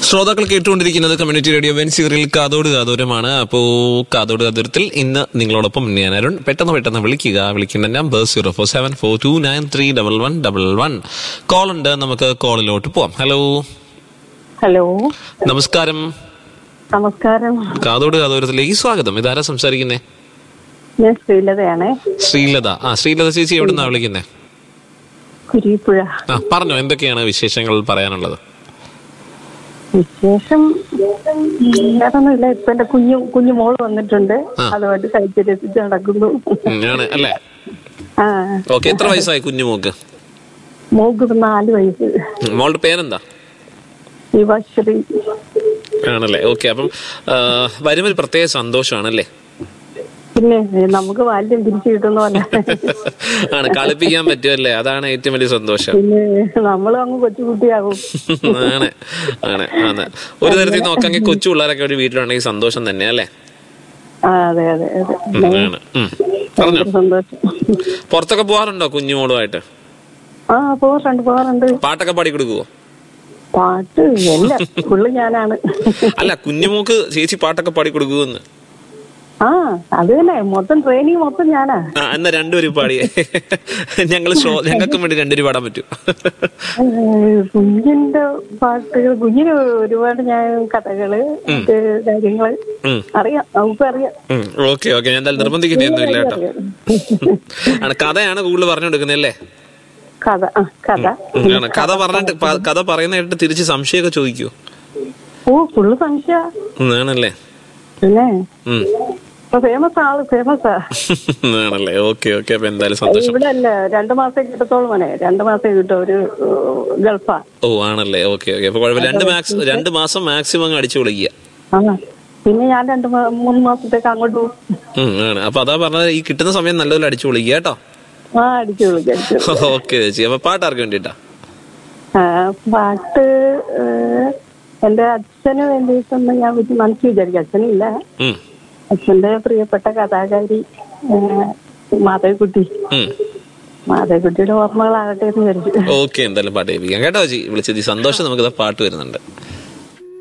ശ്രോതാക്കൾ കേട്ടുകൊണ്ടിരിക്കുന്നത് community radio വെൻസിറിൽ കാതോട് കാതോരമാണ് അപ്പോ കാതോട് കാതോരത്തിൽ ഇന്ന് നിങ്ങളോടൊപ്പം ഞാൻ അരുൺ പെട്ടെന്ന് പെട്ടെന്ന് വിളിക്കുക വിളിക്കേണ്ട number zero four seven four two nine three double one double one call ഉണ്ട് നമുക്ക് കോളിലോട്ട് പോവാം ഹലോ ഹലോ നമസ്കാരം നമസ്കാരം കാതോട് കാതോരത്തിലേക്ക് സ്വാഗതം ഇതാരാ സംസാരിക്കുന്നേ ഞാൻ ശ്രീലതയാണേ ശ്രീലത ആ ശ്രീലത ചേച്ചി എവിടുന്നാ വിളിക്കുന്നേ കുരിപ്പുഴ ആ പറഞ്ഞോ എന്തൊക്കെയാണ് വിശേഷങ്ങൾ പറയാനുള്ളത് വിശേഷം വേറൊന്നുമില്ല ഇപ്പൊ എന്റെ കുഞ്ഞു കുഞ്ഞു മോള് വന്നിട്ടുണ്ട് അതുമായിട്ട് കഴിച്ച് രസിച്ച് നടക്കുന്നു ഉം, ആണ് അല്ലേ ആ ഓക്കെ എത്ര വയസ്സായി കുഞ്ഞുമോക്ക് മോക്ക് ഇപ്പൊ നാല് വയസ്സ് ഉം, മോളുടെ പേരെന്താ ശിവശ്രീ ആണല്ലേ ഓക്കെ അപ്പം ആ, വരുമ്പോൾ ഒരു പ്രത്യേക സന്തോഷമാണല്ലേ പിന്നെ നമുക്ക് ബാല്യം തിരിച്ചു കിട്ടുന്ന പോലെ ആണ് കളിപ്പിക്കാൻ പറ്റുമല്ലേ അതാണ് ഏറ്റവും വലിയ സന്തോഷം പിന്നെ നമ്മളും അങ്ങ് കൊച്ചുകുട്ടിയാകും ആണ് ആണ് ആണ് ഒരു തരത്തിൽ നോക്കാമെങ്കിൽ കൊച്ചു പിള്ളേരൊക്കെ ഒരു വീട്ടിലുണ്ടെങ്കിൽ സന്തോഷം തന്നെ അല്ലേ ആ അതെ അതെ അതെ ഉം, ആണ് ഉം. പറഞ്ഞോ ഭയങ്കര സന്തോഷം പുറത്തൊക്കെ പോകാറുണ്ടോ കുഞ്ഞുമോളുമായിട്ട് ആ പോകാറുണ്ട് പോകാറുണ്ട് പാട്ടൊക്കെ പാടി കൊടുക്കുവോ പാട്ട് എല്ലാം ഫുള്ള് ഞാനാണ് അല്ല കുഞ്ഞുമോക്ക് ചേച്ചി പാട്ടൊക്കെ പാടി കൊടുക്കുമെന്ന് ആ അത് തന്നെ മൊത്തം ട്രെയിനിങ് മൊത്തം ഞാനാ ആ എന്നാ രണ്ടുപേരും പാടിയേ ഞങ്ങൾ ഷോ ഞങ്ങൾക്കും വേണ്ടി രണ്ടുപേരും പാടാൻ പറ്റും ഏഹ് കുഞ്ഞിന്റെ പാട്ടുകൾ കുഞ്ഞിന് ഒരുപാട് ഞാൻ കഥകള് മറ്റ് കാര്യങ്ങള് ഉം. അറിയാം നമുക്ക് അറിയാം ഓക്കെ ഓക്കെ ഞാൻ എന്തായാലും നിർബന്ധിക്കുന്നൊന്നും ഇല്ല കേട്ടോ ആണ് കഥയാണ് കൂടുതൽ പറഞ്ഞു കൊടുക്കുന്നല്ലേ കഥ ആ കഥ ആണ് കഥ പറഞ്ഞിട്ട് പ- കഥ പറയുന്ന കേട്ടിട്ട് തിരിച്ച് സംശയമൊക്കെ ചോദിക്കൂ ഓ ഫുള്ള് സംശയ ആണല്ലേ പിന്നെ ഉം. ഇപ്പൊ ഫേമസ് ആള് ഫേമസാ ആണല്ലേ ഓക്കെ ഓക്കെ അപ്പൊ എന്തായാലും സന്തോഷം ഇവിടെ അല്ല രണ്ടു മാസം കിട്ടത്തോളം മോനെ രണ്ടു മാസം കിട്ടും ഒരു ഏഹ്, ഗൾഫാ ഓ ആണല്ലേ ഓക്കെ ഓക്കെ അപ്പൊ കുഴപ്പമില്ല രണ്ട് മാക്സ് രണ്ട് മാസം മാക്സിമം അങ്ങ് അടിച്ചു വിളിക്കുക ആ പിന്നെ ഞാൻ രണ്ടു മാ- മൂന്ന് മാസത്തേക്ക് അങ്ങോട്ട് പോകും ഉം, ആണ് അപ്പൊ അതാ പറഞ്ഞത് ഈ കിട്ടുന്ന സമയം നല്ലപോലെ അടിച്ചു വിളിക്കുക കേട്ടോ ആ അടിച്ചു വിളിക്കും അടിച്ചു വിളിക്കും. ഓക്കെ ചേച്ചി അപ്പൊ പാട്ട് ആർക്ക് വേണ്ടിട്ടാ ആ, പാട്ട് ഏഹ്, എന്റെ അച്ഛന് വേണ്ടിയിട്ടൊന്ന് ഞാൻ വിചാ- മനസ്സിൽ വിചാരിക്കും അച്ഛനില്ല അച്ഛന്റെ പ്രിയപ്പെട്ട കഥാകാരി ഏഹ്, മാധവിക്കുട്ടി മാധവിക്കുട്ടിയുടെ ഓർമ്മകളാകട്ടെ എന്ന് വിചാരിച്ചു ഓക്കെ എന്തായാലും പാട്ട് കേൾപ്പിക്കാം കേട്ടോ ചേച്ചി വിളിച്ചത് സന്തോഷം നമുക്ക് പാട്ട് വരുന്നുണ്ട്